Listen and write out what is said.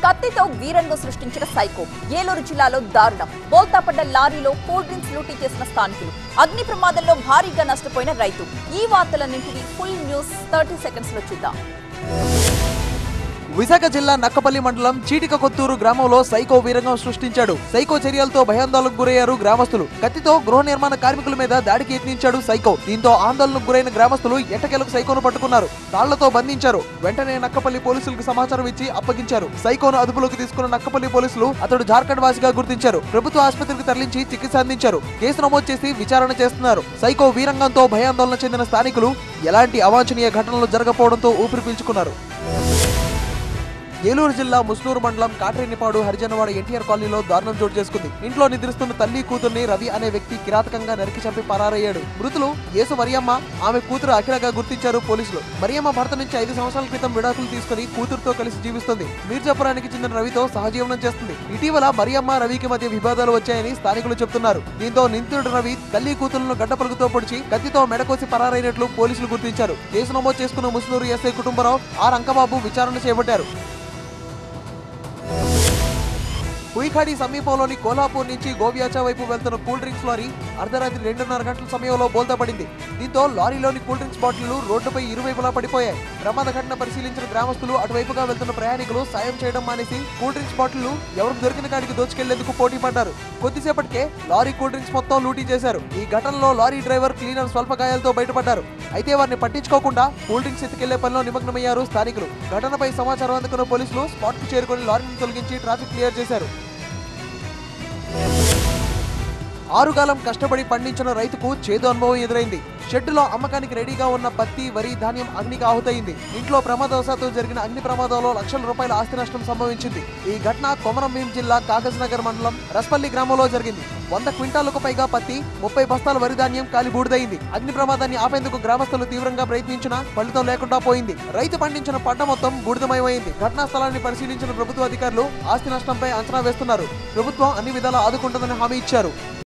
కత్తితో వీరంగం సృష్టించిన సైకో ఏలూరు జిల్లాలో దారుణం బోల్తాపడ్డ లారీలో కూల్ డ్రింక్స్ లూటీ చేసిన స్థానికులు అగ్ని ప్రమాదంలో భారీగా నష్టపోయిన రైతు ఈ వార్తలన్నింటినీ ఫుల్ న్యూస్ థర్టీ సెకండ్స్ లో చూద్దాం విశాఖ జిల్లా నక్కపల్లి మండలం చీటిక కొత్తూరు గ్రామంలో సైకో వీరంగం సృష్టించాడు సైకో చర్యలతో భయాందోళనకు గురయ్యారు గ్రామస్తులు కత్తితో గృహ నిర్మాణ కార్మికుల మీద దాడికి యత్నించాడు సైకో దీంతో ఆందోళనకు గురైన గ్రామస్తులు ఎట్టకేలకు సైకోను పట్టుకున్నారు తాళ్లతో బంధించారు వెంటనే నక్కపల్లి పోలీసులకు సమాచారం ఇచ్చి అప్పగించారు సైకోను అదుపులోకి తీసుకున్న నక్కపల్లి పోలీసులు అతడు జార్ఖండ్ వాసిగా గుర్తించారు ప్రభుత్వ ఆసుపత్రికి తరలించి చికిత్స అందించారు కేసు నమోదు చేసి విచారణ చేస్తున్నారు సైకో వీరంగంతో భయాందోళన చెందిన స్థానికులు ఎలాంటి అవాంఛనీయ ఘటనలు జరగకపోవడంతో ఊపిరి పీల్చుకున్నారు ఏలూరు జిల్లా ముస్నూరు మండలం కాట్రేనిపాడు హరిజనవాడ ఎన్టీఆర్ కాలనీలో దారుణం చోటు చేసుకుంది ఇంట్లో నిద్రిస్తున్న తల్లి కూతుర్ని రవి అనే వ్యక్తి కిరాతకంగా నరికి చంపి పరారయ్యాడు మృతులు యేసు మరియమ్మ ఆమె కూతురు అఖిలగా గుర్తించారు పోలీసులు మరియమ్మ భర్త నుంచి ఐదు సంవత్సరాల క్రితం విడాకులు తీసుకుని కూతురుతో కలిసి జీవిస్తుంది మీర్జాపురానికి చెందిన రవితో సహజీవనం చేస్తుంది ఇటీవల మరియమ్మ రవికి మధ్య వివాదాలు వచ్చాయని స్థానికులు చెబుతున్నారు దీంతో నిందితుడు రవి తల్లి కూతురులను గడ్డపలుగుతో పొడిచి కత్తితో మెడకోసి పరారైనట్లు పోలీసులు గుర్తించారు కేసు నమోదు చేసుకున్న ముస్నూరు ఎస్ఐ కుటుంబరావు ఆర్ అంకబాబు విచారణ చేపట్టారు కుయిఖాడి సమీపంలోని కోల్హాపూర్ నుంచి గోవ్యాచా వైపు వెళ్తున్న కూల్ డ్రింక్స్ లారీ అర్ధరాత్రి రెండున్నర గంటల సమయంలో బోల్తా పడింది దీంతో లారీలోని కూల్ డ్రింక్స్ బాటిళ్లు రోడ్డుపై ఇరువైపులా పడిపోయాయి ప్రమాద ఘటన పరిశీలించిన గ్రామస్తులు అటువైపుగా వెళ్తున్న ప్రయాణికులు సాయం చేయడం మానేసి కూల్ డ్రింక్స్ బాటిళ్లు ఎవరికి దొరికిన కాడికి దోచుకెళ్లేందుకు పోటీ పడ్డారు కొద్దిసేపటికే లారీ కూల్ డ్రింక్స్ మొత్తం లూటీ చేశారు ఈ ఘటనలో లారీ డ్రైవర్ క్లీనర్ స్వల్ప గాయాలతో బయటపడ్డారు అయితే వారిని పట్టించుకోకుండా కూల్ డ్రింక్స్ ఎత్తుకెళ్లే పనిలో నిమగ్నమయ్యారు స్థానికులు ఘటనపై సమాచారం అందుకున్న పోలీసులు స్పాట్ కు చేరుకుని లారీని తొలగించి ట్రాఫిక్ క్లియర్ చేశారు ఆరుగాలం కష్టపడి పండించిన రైతుకు చేదు అనుభవం ఎదురైంది షెడ్డులో అమ్మకానికి రెడీగా ఉన్న పత్తి వరి ధాన్యం అగ్నికి ఆహుతయింది ఇంట్లో ప్రమాదవశాత్తు జరిగిన అగ్ని ప్రమాదంలో లక్షల రూపాయల ఆస్తి నష్టం సంభవించింది ఈ ఘటన కొమరంభీం జిల్లా కాగజ్ నగర్ మండలం రస్పల్లి గ్రామంలో జరిగింది వంద క్వింటాలకు పైగా పత్తి ముప్పై బస్తాల వరి ధాన్యం కాలి బూడిదయింది అగ్ని ప్రమాదాన్ని ఆపేందుకు గ్రామస్తులు తీవ్రంగా ప్రయత్నించినా ఫలితం లేకుండా పోయింది రైతు పండించిన పంట మొత్తం బూడిదమయమైంది ఘటనా స్థలాన్ని పరిశీలించిన ప్రభుత్వ అధికారులు ఆస్తి నష్టంపై అంచనా వేస్తున్నారు ప్రభుత్వం అన్ని విధాలా ఆదుకుంటుందని హామీ ఇచ్చారు